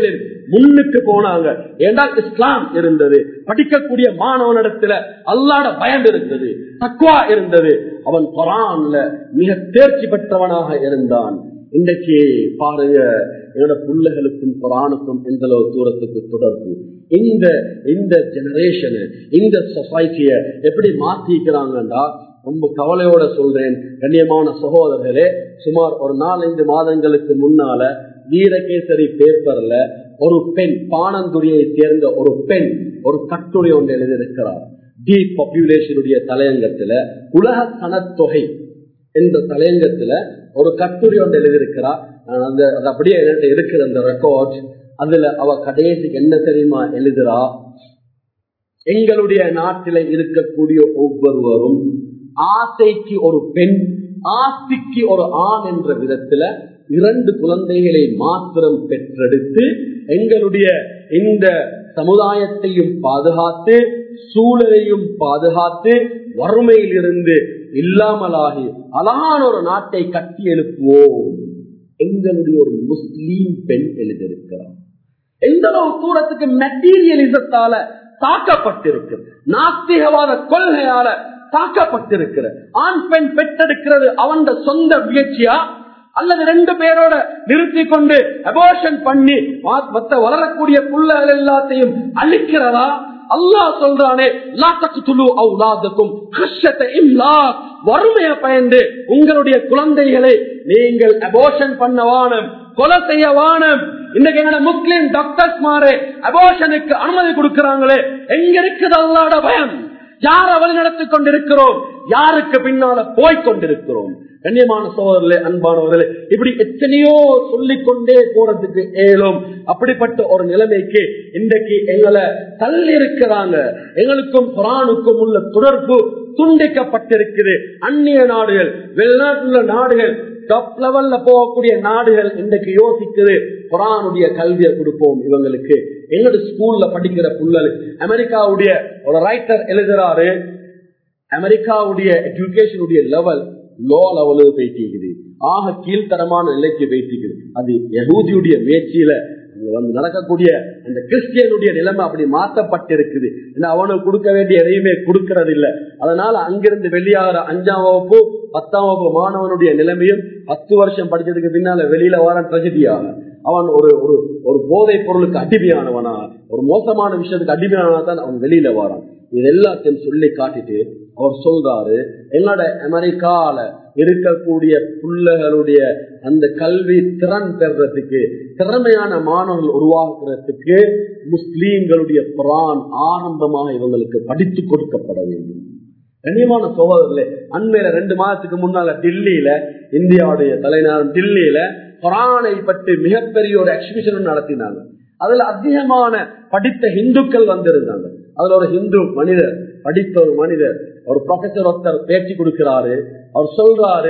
S1: முன்னுக்கு போனாங்க ஏண்டால் இஸ்லாம் இருந்தது படிக்கக்கூடிய மாணவனிடத்துல அல்லாட பயம் இருந்தது தக்குவா இருந்தது அவன் குரான்ல மிக தேர்ச்சி பெற்றவனாக இருந்தான் இன்றைக்கு பாருங்க என்னோட பிள்ளைகளுக்கும் குரானுக்கும் எந்த அளவு தூரத்துக்கு தொடர்பு இந்த இந்த ஜெனரேஷனு இந்த சொசைட்டிய எப்படி மாத்திக்கிறாங்கன்றா ரொம்ப கவலையோட சொல்றேன் கண்ணியமான சகோதரர்களே சுமார் ஒரு நாலஞ்சு மாதங்களுக்கு முன்னால வீரகேசரி பேப்பர்ல ஒரு பெண் பானந்துரியை சேர்ந்த ஒரு பெண் ஒரு கட்டுரை ஒன்று எழுதியிருக்கிறார் டி பாப்புலேஷனுடைய தலையங்கத்துல உலக சனத்தொகை என்ற தலையங்கத்துல ஒரு கட்டுரை ஒன்று எழுதியிருக்கிறார் அந்த அது அப்படியே என்கிட்ட இருக்கிற அந்த ரெக்கார்ட் அதுல அவ கடைசிக்கு என்ன தெரியுமா எழுதுறா எங்களுடைய நாட்டில இருக்கக்கூடிய ஒவ்வொருவரும் ஆசைக்கு ஒரு பெண் ஆஸ்திக்கு ஒரு ஆண் என்ற விதத்துல இரண்டு குழந்தைகளை மாத்திரம் பெற்றெடுத்து எங்களுடைய இந்த சமுதாயத்தையும் பாதுகாத்து சூழலையும் பாதுகாத்து வறுமையில் இருந்து இல்லாமலாகி அழகான ஒரு நாட்டை கட்டி எழுப்புவோம் எங்களுடைய ஒரு முஸ்லீம் பெண் எழுதியிருக்கிறார் எந்த அளவு தூரத்துக்கு மெட்டீரியலிசத்தால தாக்கப்பட்டிருக்கு நாஸ்திகவாத கொள்கையால தாக்கப்பட்டிருக்கிற ஆண் பெண் பெற்றெடுக்கிறது அவன் சொந்த முயற்சியா அல்லது ரெண்டு பேரோட நிறுத்தி கொண்டு அபோஷன் பண்ணி மத்த வளரக்கூடிய புள்ளகள் எல்லாத்தையும் அழிக்கிறதா அல்லாஹ் சொல்றானே வறுமைய பயந்து உங்களுடைய குழந்தைகளை நீங்கள் அபோஷன் பண்ண வானம் கொலை செய்ய வானம் இன்னைக்கு எங்களோட முஸ்லிம் டாக்டர்ஸ் மாறு அபோஷனுக்கு அனுமதி கொடுக்கிறாங்களே எங்க இருக்குது அல்லாட பயம் யார வழிநடத்தி கொண்டிருக்கிறோம் யாருக்கு பின்னால போய் கொண்டிருக்கிறோம் கண்ணியமான சோதரர்களே அன்பானவர்களே இப்படி எத்தனையோ சொல்லிக்கொண்டே போறதுக்கு ஏலும் அப்படிப்பட்ட ஒரு நிலைமைக்கு இன்றைக்கு எங்களை தள்ளி இருக்கிறாங்க எங்களுக்கும் குரானுக்கும் உள்ள தொடர்பு துண்டிக்கப்பட்டிருக்குது அந்நிய நாடுகள் வெளிநாட்டுள்ள நாடுகள் டாப் லெவல்ல போகக்கூடிய நாடுகள் இன்றைக்கு யோசிக்குது குரானுடைய கல்வியை கொடுப்போம் இவங்களுக்கு எங்களுடைய ஸ்கூல்ல படிக்கிற புள்ளல் அமெரிக்காவுடைய ஒரு ரைட்டர் எழுதுறாரு அமெரிக்காவுடைய எஜுகேஷனுடைய லெவல் லோ லெவலுக்கு போயிட்டு ஆக கீழ்த்தரமான நிலைக்கு போயிட்டு அது யகூதியுடைய முயற்சியில வந்து நடக்கக்கூடிய அந்த கிறிஸ்டியனுடைய நிலைமை அப்படி மாற்றப்பட்டிருக்குது அவனுக்கு கொடுக்க வேண்டிய எதையுமே கொடுக்கறது இல்லை அதனால அங்கிருந்து வெளியாகிற அஞ்சாம் வகுப்பு பத்தாம் வகுப்பு மாணவனுடைய நிலைமையும் பத்து வருஷம் படிச்சதுக்கு பின்னால வெளியில வர ட்ரெஜடியாக அவன் ஒரு ஒரு ஒரு போதைப் பொருளுக்கு அடிமையானவனா ஒரு மோசமான விஷயத்துக்கு அடிமையானவனா தான் அவன் வெளியில வரான் இது எல்லாத்தையும் சொல்லி காட்டிட்டு அவர் சொல்றாரு எங்களோட அமெரிக்கால இருக்கக்கூடிய பிள்ளைகளுடைய அந்த கல்வி திறன் பெறறதுக்கு திறமையான மாணவர்கள் உருவாக்குறதுக்கு முஸ்லீம்களுடைய குரான் ஆரம்பமாக இவங்களுக்கு படித்து கொடுக்கப்பட வேண்டும் கண்ணியமான சோதரர்களே அண்மையில ரெண்டு மாதத்துக்கு முன்னால டில்லியில இந்தியாவுடைய தலைநகரம் டில்லியில குரானை பற்றி மிகப்பெரிய ஒரு எக்ஸிபிஷன் நடத்தினாங்க அதுல அதிகமான படித்த இந்துக்கள் வந்திருந்தாங்க அதுல ஒரு ஹிந்து மனிதர் படித்த ஒரு மனிதர் ஒரு ப்ரொஃபசர் ஒருத்தர் பேச்சு கொடுக்கிறாரு அவர் சொல்றாரு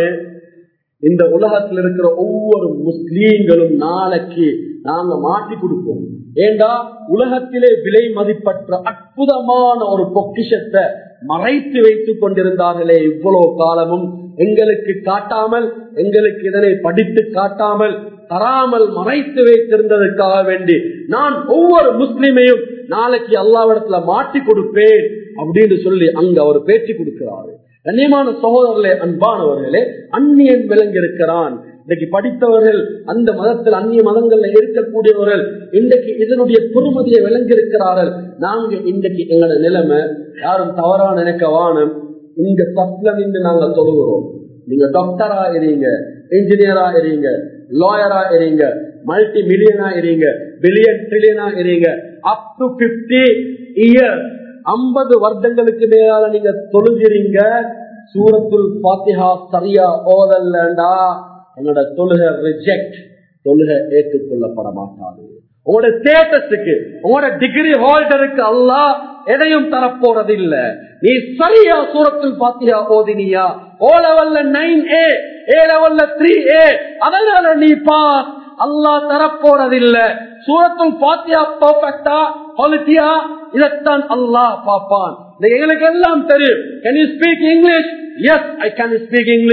S1: இந்த உலகத்தில் இருக்கிற ஒவ்வொரு முஸ்லீம்களும் நாளைக்கு நாங்க மாட்டி கொடுப்போம் ஏண்டா உலகத்திலே விலை மதிப்பற்ற அற்புதமான ஒரு பொக்கிஷத்தை மறைத்து வைத்துக் கொண்டிருந்தார்களே இவ்வளவு காலமும் எங்களுக்கு காட்டாமல் எங்களுக்கு இதனை படித்து காட்டாமல் தராமல் மறைத்து வைத்திருந்ததற்காக வேண்டி நான் ஒவ்வொரு முஸ்லிமையும் நாளைக்கு அல்லாவிடத்துல மாட்டி கொடுப்பேன் அப்படின்னு சொல்லி அங்க அவர் பேச்சு கொடுக்கிறாரு கண்ணியமான சகோதரர்களே அன்பானவர்களே அந்நியன் விளங்கியிருக்கிறான் இன்னைக்கு படித்தவர்கள் அந்த மதத்தில் அந்நிய மதங்கள்ல இருக்கக்கூடியவர்கள் இன்றைக்கு இதனுடைய பொறுமதியை விளங்கியிருக்கிறார்கள் நாங்க இன்றைக்கு எங்களோட நிலைமை யாரும் தவறா நினைக்க வானம் இந்த தப்புல நின்று நாங்க தொழுகிறோம் நீங்க டாக்டரா இருங்க இன்ஜினியரா இருங்க லாயரா இருங்க மல்டி மில்லியனா இருங்க பில்லியன் ட்ரில்லியனா இருங்க அப் டு பிப்டி இயர் ஐம்பது வருடங்களுக்கு மேலால நீங்க தொழுகிறீங்க சூரத்துல் பாத்திஹா சரியா ஓதல்லண்டா என்னோட தொழுக ரிஜெக்ட் தொழுக ஏற்றுக்கொள்ளப்பட மாட்டாது உங்களோட ஸ்டேட்டஸுக்கு உங்களோட டிகிரி ஹோல்டருக்கு அல்லா எதையும் தரப்போறது இல்ல நீ சரியா சூரத்தில் பாத்தியா ஓதினியா ஓ லெவல்ல நைன் ஏ ஏ லெவல்ல த்ரீ ஏ அதனால நீ பாஸ் அல்லா தரப்போறதில்ல சூரத்துல் பாத்தியா பர்ஃபெக்டா குவாலிட்டியா இதைத்தான் அல்லாஹ் பார்ப்பான் எங்களுக்கு எல்லாம் தெரியும் can you speak English yes I can speak English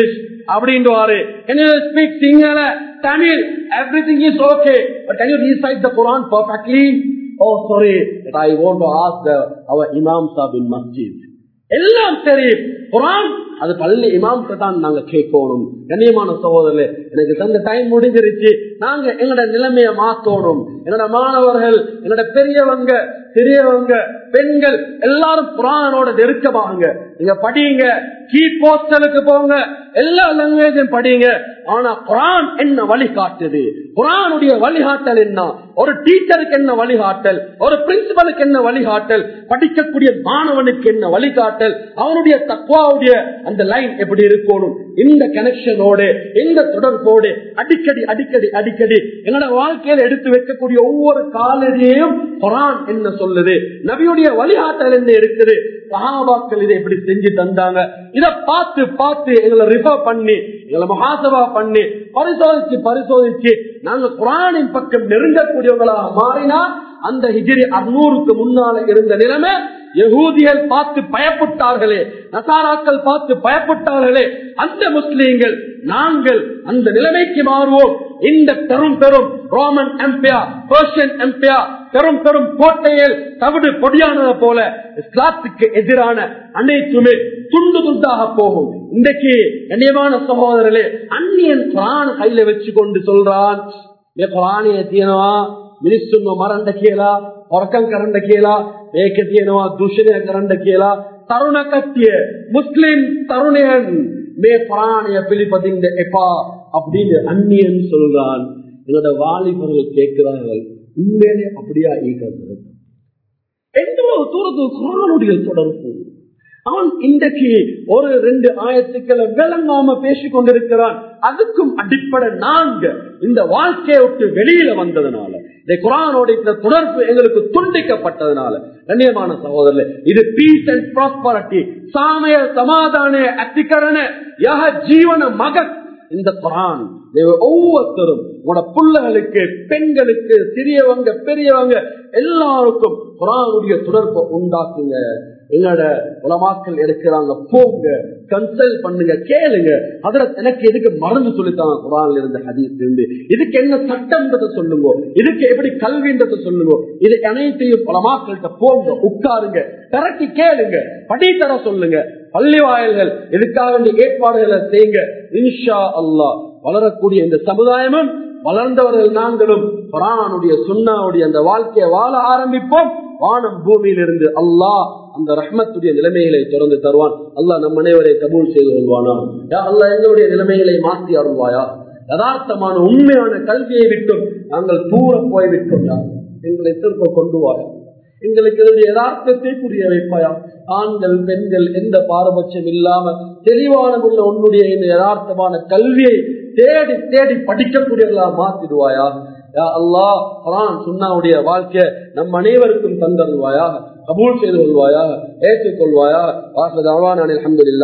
S1: அப்படின்றாரு can you speak sinhala tamil everything is okay but can you recite the quran perfectly oh sorry but i want to ask the, our imam sahib in masjid எல்லாம் சரி குரான் அது பள்ளி இமாம்கிட்ட தான் நாங்க கேட்கணும் கண்ணியமான சகோதரர்களே எனக்கு தந்த டைம் முடிஞ்சிருச்சு நாங்க எங்களோட நிலைமையை மாத்தணும் என்னோட மாணவர்கள் என்னோட பெரியவங்க சிறியவங்க பெண்கள் எல்லாரும் குரானோட நெருக்கமாகுங்க நீங்க படிங்க கீ போஸ்டலுக்கு போங்க எல்லா லாங்குவேஜும் படிங்க ஆனா குரான் என்ன வழிகாட்டுது குரானுடைய வழிகாட்டல் என்ன ஒரு டீச்சருக்கு என்ன வழிகாட்டல் ஒரு பிரின்சிபலுக்கு என்ன வழிகாட்டல் படிக்கக்கூடிய மாணவனுக்கு என்ன வழிகாட்டல் அவனுடைய தக்குவாவுடைய அந்த லைன் எப்படி இருக்கணும் இந்த கனெக்ஷனோடு இந்த தொடர்போடு அடிக்கடி அடிக்கடி அடிக்கடி எங்களோட வாழ்க்கையில எடுத்து வைக்கக்கூடிய ஒவ்வொரு காலடியையும் குரான் என்ன சொல்லுது நபியுடைய வழிகாட்டல் என்ன இருக்குது சஹாபாக்கள் இதை எப்படி செஞ்சு தந்தாங்க இத பார்த்து பார்த்து எங்களை ரிஃபர் பண்ணி எங்களை மகாசபா பண்ணி பரிசோதிச்சு பரிசோதிச்சு நாங்க குரானின் பக்கம் நெருங்கக்கூடியவங்களாக மாறினா அந்த ஹிஜிரி அறுநூறுக்கு முன்னால இருந்த நிலைமை யகூதிகள் பார்த்து பயப்பட்டார்களே நசாராக்கள் பார்த்து பயப்பட்டார்களே அந்த முஸ்லீம்கள் நாங்கள் அந்த நிலைமைக்கு மாறுவோம் இந்த பெரும் பெரும் ரோமன் எம்பையர் பர்ஷியன் எம்பையர் பெரும் பெரும் கோட்டையில் தவிடு பொடியானது போல இஸ்லாத்துக்கு எதிரான அனைத்துமே துண்டு துண்டாக போகும் இன்றைக்கு கண்ணியமான சகோதரர்களே அந்நியன் குரான் கையில வச்சு கொண்டு சொல்றான் குரானிய தீனவா මිනිස්සුන්ව මරන්න කියලා හොරකම් කරන්න කියලා මේක තියෙනවා දූෂණය කරන්න කියලා තරුණ කට්ටිය මුස්ලිම් තරුණයන් මේ புராணிய பிலிப்பதிந்த எப்பா அப்படின்னு அந்நியன் சொல்றான் என்னோட வாலிபர்கள் கேட்கிறார்கள் உண்மையிலே அப்படியா ஈக்கிறது எந்த ஒரு தூரத்து குரானுடைய தொடர்பு அவன் இன்றைக்கு ஒரு ரெண்டு ஆயிரத்துக்களை விளங்காம பேசிக் கொண்டிருக்கிறான் அதுக்கும் அடிப்படை நாங்க இந்த வாழ்க்கையை விட்டு வெளியில வந்ததுனால இந்த குரானோட இந்த தொடர்பு எங்களுக்கு துண்டிக்கப்பட்டதுனால கண்ணியமான சகோதரர் இது பீஸ் அண்ட் ப்ராஸ்பரிட்டி சாமய சமாதான அத்திகரண யக ஜீவன மகன் இந்த குரான் ஒவ்வொருத்தரும் உங்களோட பிள்ளைகளுக்கு பெண்களுக்கு சிறியவங்க பெரியவங்க எல்லாருக்கும் குரானுடைய தொடர்பை உண்டாக்குங்க எங்களோட உலமாக்கள் எடுக்கிறாங்க போங்க கன்சல்ட் பண்ணுங்க கேளுங்க அதுல எனக்கு எதுக்கு மறந்து சொல்லித்தாங்க குரான்ல இருந்து ஹதீஸ் இருந்து இதுக்கு என்ன சட்டம்ன்றத சொல்லுங்க இதுக்கு எப்படி கல்வின்றத சொல்லுங்க இது அனைத்தையும் உலமாக்கள்கிட்ட போங்க உட்காருங்க திரட்டி கேளுங்க படித்தர சொல்லுங்க பள்ளி வாயல்கள் இதுக்காக வேண்டிய ஏற்பாடுகளை செய்யுங்க இன்ஷா அல்லா வளரக்கூடிய இந்த சமுதாயமும் வளர்ந்தவர்கள் நாங்களும் குரானுடைய சுண்ணாவுடைய அந்த வாழ்க்கையை வாழ ஆரம்பிப்போம் வானம் பூமியிலிருந்து அல்லாஹ் அந்த ரஹ்மத்துடைய நிலைமைகளை தொடர்ந்து தருவான் அல்லாஹ் நம் அனைவரை கபூல் செய்து கொள்வானா அல்லாஹ் எங்களுடைய நிலைமைகளை மாற்றி அருள்வாயா யதார்த்தமான உண்மையான கல்வியை விட்டும் நாங்கள் தூர போய்விட்டோம் எங்களை திரும்ப கொண்டு வாயா எங்களுக்கு இதனுடைய யதார்த்தத்தை புரிய வைப்பாயா ஆண்கள் பெண்கள் எந்த பாரபட்சம் இல்லாம தெளிவான உள்ள உன்னுடைய இந்த யதார்த்தமான கல்வியை தேடி தேடி படிக்கக்கூடியவர்களா மாத்திடுவாயா அல்லா குரான் சுண்ணாவுடைய வாழ்க்கை நம் அனைவருக்கும் தந்தருவாயா கபூல் செய்து கொள்வாயா ஏற்றுக்கொள்வாயா வாசல் அலமதுல்லா